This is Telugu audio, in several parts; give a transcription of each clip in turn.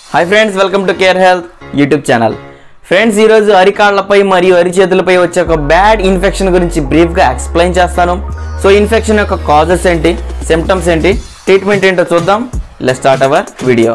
hi friends welcome to care health YouTube channel friends ఈరోజు అరికాళ్లపై మరియు అరిచేతులపై వచ్చే ఒక బ్యాడ్ ఇన్ఫెక్షన్ గురించి బ్రీఫ్గా ఎక్స్ప్లెయిన్ చేస్తాను సో ఇన్ఫెక్షన్ యొక్క కాజెస్ ఏంటి సిమ్టమ్స్ ఏంటి ట్రీట్మెంట్ ఏంటో చూద్దాం let start our video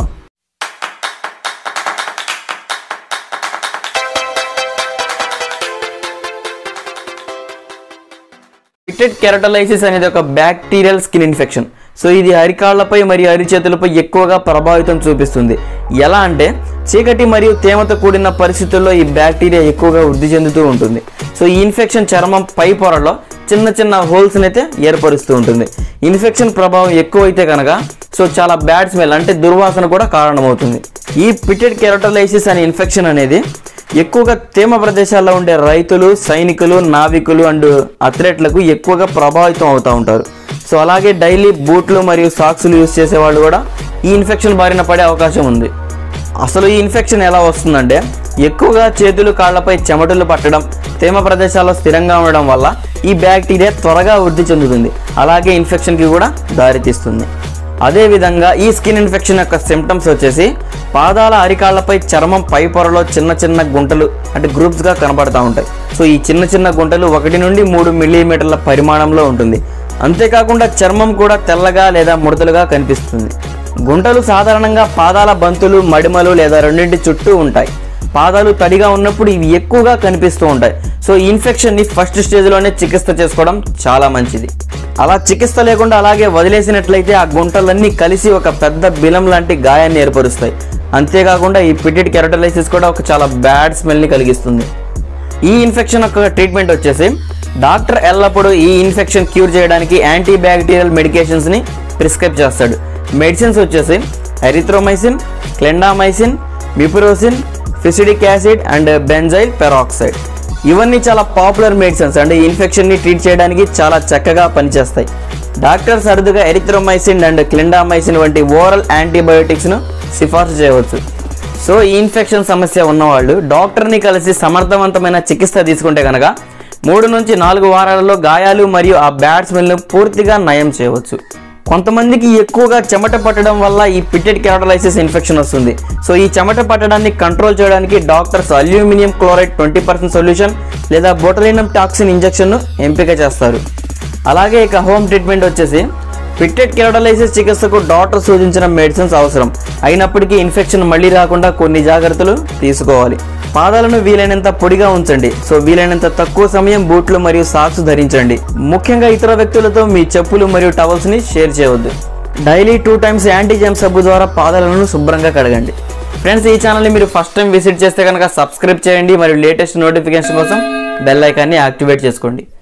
pitted keratolysis అనేది ఒక బ్యాక్టీరియల్ స్కిన్ ఇన్ఫెక్షన్ సో ఇది అరికాళ్లపై మరియు అరిచేతులపై ఎక్కువగా ప్రభావితం చూపిస్తుంది ఎలా అంటే చీకటి మరియు తేమతో కూడిన పరిస్థితుల్లో ఈ బ్యాక్టీరియా ఎక్కువగా వృద్ధి చెందుతూ ఉంటుంది సో ఈ ఇన్ఫెక్షన్ చర్మం పై పొరలో చిన్న చిన్న హోల్స్ని అయితే ఏర్పరుస్తూ ఉంటుంది ఇన్ఫెక్షన్ ప్రభావం ఎక్కువైతే కనుక సో చాలా బ్యాడ్ స్మెల్ అంటే దుర్వాసన కూడా కారణమవుతుంది ఈ పిటెడ్ కెరటలైసిస్ అనే ఇన్ఫెక్షన్ అనేది ఎక్కువగా తేమ ప్రదేశాల్లో ఉండే రైతులు సైనికులు నావికులు అండ్ అథ్లెట్లకు ఎక్కువగా ప్రభావితం అవుతూ ఉంటారు సో అలాగే డైలీ బూట్లు మరియు సాక్స్లు యూస్ చేసే వాళ్ళు కూడా ఈ ఇన్ఫెక్షన్ బారిన పడే అవకాశం ఉంది అసలు ఈ ఇన్ఫెక్షన్ ఎలా వస్తుందంటే ఎక్కువగా చేతులు కాళ్ళపై చెమటలు పట్టడం తేమ ప్రదేశాల్లో స్థిరంగా ఉండడం వల్ల ఈ బ్యాక్టీరియా త్వరగా వృద్ధి చెందుతుంది అలాగే ఇన్ఫెక్షన్కి కూడా దారితీస్తుంది అదేవిధంగా ఈ స్కిన్ ఇన్ఫెక్షన్ యొక్క సిమ్టమ్స్ వచ్చేసి పాదాల అరికాళ్లపై చర్మం పై పొరలో చిన్న చిన్న గుంటలు అంటే గ్రూప్స్గా కనబడతా ఉంటాయి సో ఈ చిన్న చిన్న గుంటలు ఒకటి నుండి మూడు మిల్లీమీటర్ల పరిమాణంలో ఉంటుంది అంతేకాకుండా చర్మం కూడా తెల్లగా లేదా ముడతలుగా కనిపిస్తుంది గుంటలు సాధారణంగా పాదాల బంతులు మడిమలు లేదా రెండింటి చుట్టూ ఉంటాయి పాదాలు తడిగా ఉన్నప్పుడు ఇవి ఎక్కువగా కనిపిస్తూ ఉంటాయి సో ఈ ఇన్ఫెక్షన్ని ఫస్ట్ స్టేజ్లోనే చికిత్స చేసుకోవడం చాలా మంచిది అలా చికిత్స లేకుండా అలాగే వదిలేసినట్లయితే ఆ గుంటలన్నీ కలిసి ఒక పెద్ద బిలం లాంటి గాయాన్ని ఏర్పరుస్తాయి అంతేకాకుండా ఈ పిటెడ్ కెరటలైసిస్ కూడా ఒక చాలా బ్యాడ్ స్మెల్ని కలిగిస్తుంది ఈ ఇన్ఫెక్షన్ యొక్క ట్రీట్మెంట్ వచ్చేసి డాక్టర్ ఎల్లప్పుడూ ఈ ఇన్ఫెక్షన్ క్యూర్ చేయడానికి యాంటీ బ్యాక్టీరియల్ మెడికేషన్స్ని ప్రిస్క్రైబ్ చేస్తాడు మెడిసిన్స్ వచ్చేసి erythromycin clindamycin mupirocin fusidic acid and benzyl peroxide ఇవన్నీ చాలా పాపులర్ మెడిసిన్స్ అంటే ఈ ఇన్ఫెక్షన్ని ట్రీట్ చేయడానికి చాలా చక్కగా పనిచేస్తాయి డాక్టర్స్ అరుదుగా ఎరిథ్రోమైసిన్ అండ్ క్లిండామైసిన్ వంటి ఓరల్ యాంటీబయోటిక్స్ను సిఫార్సు చేయవచ్చు సో ఈ ఇన్ఫెక్షన్ సమస్య ఉన్నవాళ్ళు డాక్టర్ని కలిసి సమర్థవంతమైన చికిత్స తీసుకుంటే కనుక మూడు నుంచి నాలుగు వారాలలో గాయాలు మరియు ఆ బ్యాడ్ స్మెల్ను పూర్తిగా నయం చేయవచ్చు కొంతమందికి ఎక్కువగా చెమట పట్టడం వల్ల ఈ పిటెడ్ కెరటలైసిస్ ఇన్ఫెక్షన్ వస్తుంది సో ఈ చెమట పట్టడాన్ని కంట్రోల్ చేయడానికి doctors aluminium chloride twenty percent solution లేదా బొటలినం టాక్సిన్ ఇంజెక్షన్ను ఎంపిక చేస్తారు అలాగే ఇక హోమ్ ట్రీట్మెంట్ వచ్చేసి పిట్టెడ్ కెరటలైసిస్ చికిత్సకు డాక్టర్ సూచించిన మెడిసిన్స్ అవసరం అయినప్పటికీ ఇన్ఫెక్షన్ మళ్ళీ రాకుండా కొన్ని జాగ్రత్తలు తీసుకోవాలి పాదాలను వీలైనంత పొడిగా ఉంచండి సో వీలైనంత తక్కువ సమయం బూట్లు మరియు సాక్స్ ధరించండి ముఖ్యంగా ఇతర వ్యక్తులతో మీ చెప్పులు మరియు టవల్స్ని షేర్ చేయవద్దు డైలీ టూ టైమ్స్ యాంటీజెమ్ సబ్బు ద్వారా పాదాలను శుభ్రంగా కడగండి ఫ్రెండ్స్ ఈ ఛానల్ని మీరు ఫస్ట్ టైం విజిట్ చేస్తే కనుక సబ్స్క్రైబ్ చేయండి మరియు లేటెస్ట్ నోటిఫికేషన్ కోసం బెల్ ఐకాన్ని యాక్టివేట్ చేసుకోండి